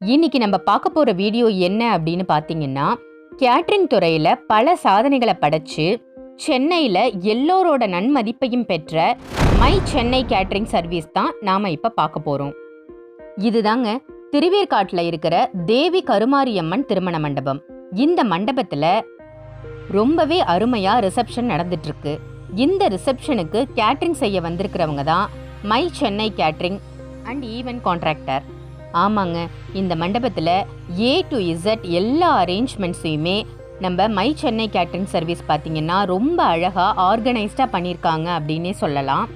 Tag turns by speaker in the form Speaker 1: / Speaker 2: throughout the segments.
Speaker 1: இன்னைக்கு நம்ம பார்க்க போற வீடியோ என்ன அப்படின்னு பார்த்தீங்கன்னா கேட்ரிங் துறையில பல சாதனைகளை படைச்சு சென்னையில எல்லோரோட நன்மதிப்பையும் பெற்ற மை சென்னை கேட்ரிங் சர்வீஸ் தான் நாம இப்ப பார்க்க போறோம் இதுதாங்க திருவேற்காட்டில் இருக்கிற தேவி கருமாரியம்மன் திருமண மண்டபம் இந்த மண்டபத்துல ரொம்பவே அருமையா ரிசப்ஷன் நடந்துட்டு இருக்கு இந்த ரிசப்ஷனுக்கு கேட்ரிங் செய்ய வந்திருக்கிறவங்க தான் my Chennai catering and event contractor ஆமாங்க இந்த மண்டபத்தில் ஏ டு இசட் எல்லா அரேஞ்ச்மெண்ட்ஸையுமே நம்ம மை சென்னை கேட்ரிங் சர்வீஸ் பார்த்தீங்கன்னா ரொம்ப அழகாக ஆர்கனைஸ்டாக பண்ணியிருக்காங்க அப்படின்னே சொல்லலாம்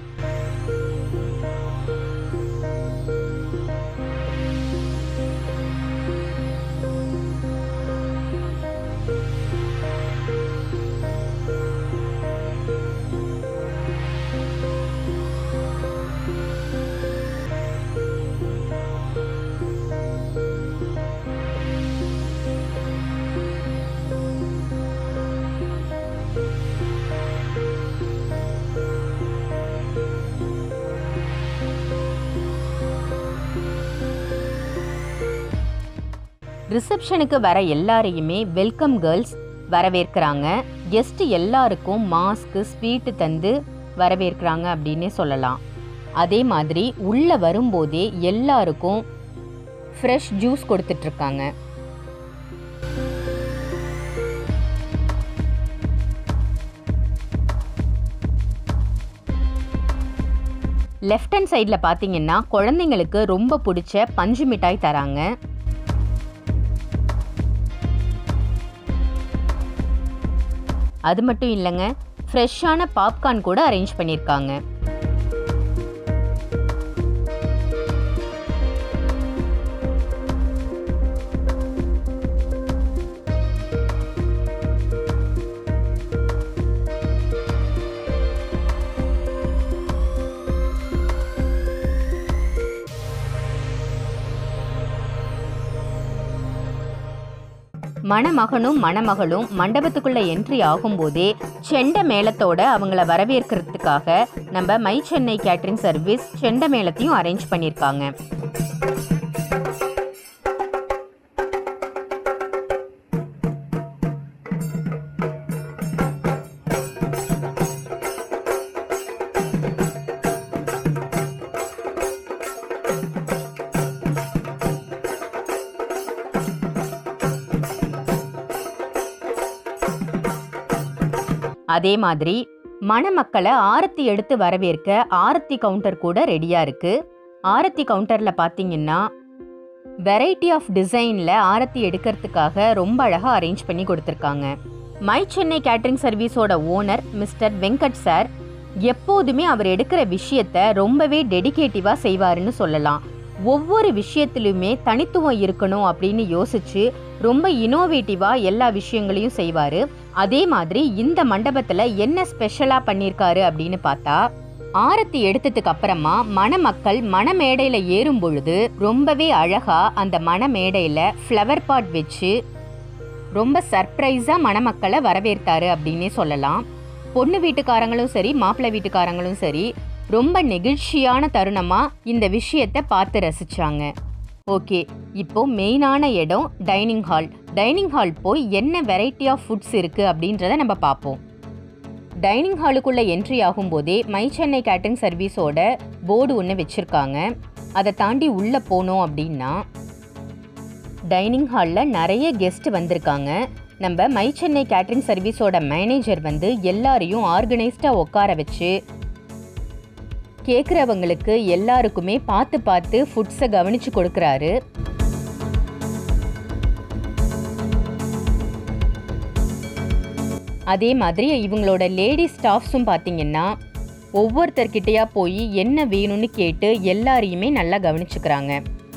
Speaker 1: ரிசப்ஷனுக்கு வர எல்லாரையுமே வெல்கம் கேர்ள்ஸ் வரவேற்கிறாங்க கெஸ்ட் எல்லாருக்கும் மாஸ்க்கு ஸ்வீட்டு தந்து வரவேற்கிறாங்க அப்படின்னே சொல்லலாம் அதே மாதிரி உள்ள வரும்போதே எல்லாருக்கும் ஃப்ரெஷ் ஜூஸ் கொடுத்துட்டு இருக்காங்க லெஃப்ட் ஹேண்ட் சைடில் பார்த்தீங்கன்னா குழந்தைங்களுக்கு ரொம்ப பிடிச்ச பஞ்சு மிட்டாய் தராங்க அது மட்டும் இல்லைங்க ஃப்ரெஷ்ஷான பாப்கார்ன் கூட அரேஞ்ச் பண்ணியிருக்காங்க மணமகனும் மணமகளும் மண்டபத்துக்குள்ள என்ட்ரி ஆகும்போதே செண்ட மேளத்தோட அவங்கள வரவேற்கிறதுக்காக நம்ம மை சென்னை கேட்ரிங் சர்வீஸ் செண்ட மேளத்தையும் அரேஞ்ச் பண்ணியிருக்காங்க அதே மாதிரி மணமக்களை ஆரத்தி எடுத்து வரவேற்க ஆரத்தி கவுண்டர் கூட ரெடியா இருக்கு ஆரத்தி கவுண்டர்ல பாத்தீங்கன்னா வெரைட்டி ஆஃப் டிசைன்ல ஆரத்தி எடுக்கிறதுக்காக ரொம்ப அழகா அரேஞ்ச் பண்ணி கொடுத்துருக்காங்க மை சென்னை கேட்டரிங் சர்வீஸோட ஓனர் மிஸ்டர் வெங்கட் சார் எப்போதுமே அவர் எடுக்கிற விஷயத்த ரொம்பவே டெடிகேட்டிவா செய்வாருன்னு சொல்லலாம் ஒவ்வொரு விஷயத்திலுமே தனித்துவம் இருக்கணும் அப்படின்னு யோசிச்சு ரொம்ப இனோவேட்டிவா எல்லா விஷயங்களையும் செய்வாரு அதே மாதிரி இந்த மண்டபத்துல என்ன ஸ்பெஷலா பண்ணியிருக்காரு அப்படின்னு பார்த்தா ஆரத்தி எடுத்ததுக்கு அப்புறமா மணமக்கள் மணமேடையில ஏறும் பொழுது ரொம்பவே அழகா அந்த மணமேடையில ஃப்ளவர் பாட் வச்சு ரொம்ப சர்ப்ரைஸா மணமக்களை வரவேற்றாரு அப்படின்னே சொல்லலாம் பொண்ணு வீட்டுக்காரங்களும் சரி மாப்பிள்ளை வீட்டுக்காரங்களும் சரி ரொம்ப நெகிழ்ச்சியான தருணமா இந்த விஷயத்தை பார்த்து ரசிச்சாங்க ஓகே இப்போ மெயினான இடம் டைனிங் ஹால் டைனிங் ஹால் போய் என்ன வெரைட்டி ஆஃப் ஃபுட்ஸ் இருக்கு அப்படின்றத நம்ம பார்ப்போம் டைனிங் ஹாலுக்குள்ள என்ட்ரி ஆகும்போதே மை சென்னை கேட்டரிங் சர்வீஸோட போர்டு ஒன்று வச்சிருக்காங்க அதை தாண்டி உள்ள போனோம் அப்படின்னா டைனிங் ஹாலில் நிறைய கெஸ்ட் வந்திருக்காங்க நம்ம மை சென்னை கேட்டரிங் சர்வீஸோட மேனேஜர் வந்து எல்லாரையும் ஆர்கனைஸ்டாக உட்கார வச்சு கேட்குறவங்களுக்கு எல்லாருக்குமே பார்த்து பார்த்து ஃபுட்ஸை கவனிச்சு கொடுக்குறாரு அதே மாதிரி இவங்களோட லேடி ஸ்டாஃப்ஸும் பார்த்தீங்கன்னா ஒவ்வொருத்தர்கிட்டயா போய் என்ன வேணும்னு கேட்டு எல்லாரையுமே நல்லா கவனிச்சுக்கிறாங்க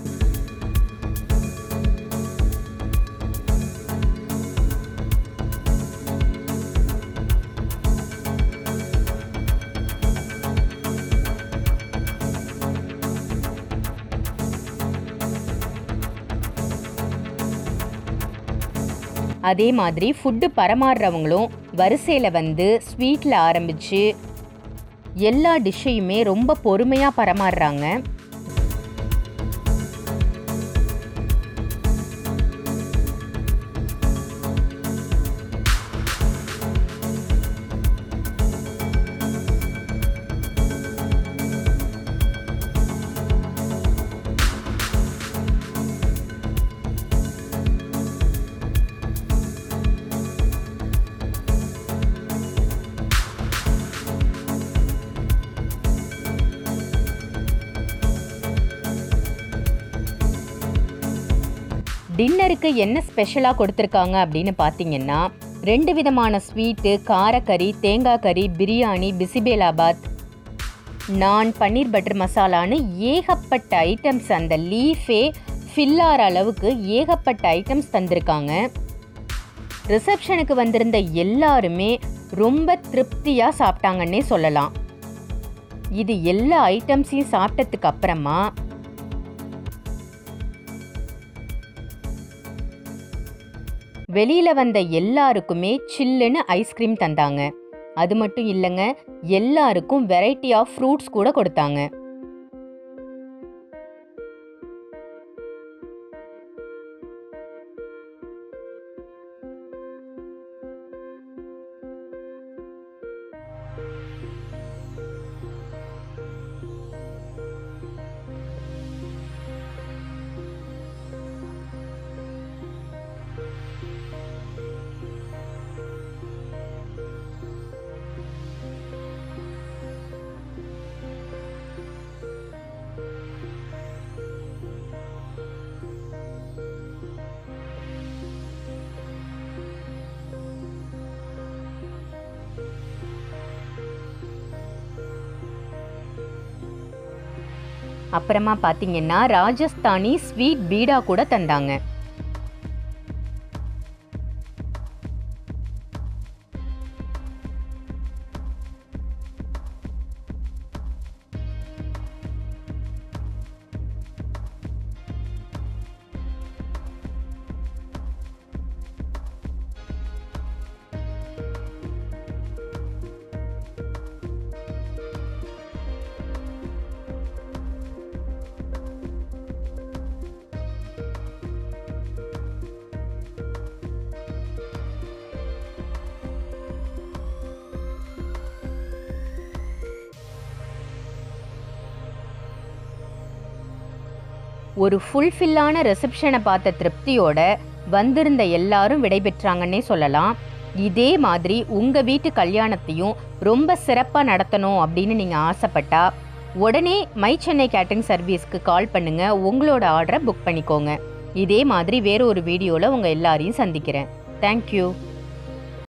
Speaker 1: அதே மாதிரி ஃபுட்டு பரமாறுறவங்களும் வரிசையில் வந்து ஸ்வீட்டில் ஆரம்பித்து எல்லா டிஷ்ஷையுமே ரொம்ப பொறுமையாக பரமாறுறாங்க டின்னருக்கு என்ன ஸ்பெஷலாக கொடுத்துருக்காங்க அப்படின்னு பார்த்தீங்கன்னா ரெண்டு விதமான ஸ்வீட்டு காரக்கறி தேங்காய் கறி பிரியாணி பிசிபேலாபாத் நான் பன்னீர் பட்டர் மசாலான்னு ஏகப்பட்ட ஐட்டம்ஸ் அந்த லீஃபே ஃபில்லார அளவுக்கு ஏகப்பட்ட ஐட்டம்ஸ் தந்திருக்காங்க ரிசப்ஷனுக்கு வந்திருந்த எல்லாருமே ரொம்ப திருப்தியாக சாப்பிட்டாங்கன்னே சொல்லலாம் இது எல்லா ஐட்டம்ஸையும் சாப்பிட்டதுக்கு அப்புறமா வெளியில வந்த எல்லாருக்குமே சில்லுன்னு ஐஸ்கிரீம் தந்தாங்க அது மட்டும் இல்லைங்க எல்லாருக்கும் வெரைட்டி ஆஃப் ஃப்ரூட்ஸ் கூட கொடுத்தாங்க அப்புறமா பார்த்தீங்கன்னா ராஜஸ்தானி ஸ்வீட் பீடா கூட தந்தாங்க ஒரு ஃபுல்ஃபில்லான ரிசப்ஷனை பார்த்த திருப்தியோட வந்திருந்த எல்லாரும் விடைபெற்றாங்கன்னே சொல்லலாம் இதே மாதிரி உங்கள் வீட்டு கல்யாணத்தையும் ரொம்ப சிறப்பாக நடத்தணும் அப்படின்னு நீங்கள் ஆசைப்பட்டா உடனே மை சென்னை கேட்டரிங் சர்வீஸ்க்கு கால் பண்ணுங்கள் உங்களோட ஆர்டரை புக் பண்ணிக்கோங்க இதே மாதிரி வேற ஒரு வீடியோவில் உங்கள் எல்லாரையும் சந்திக்கிறேன் தேங்க்யூ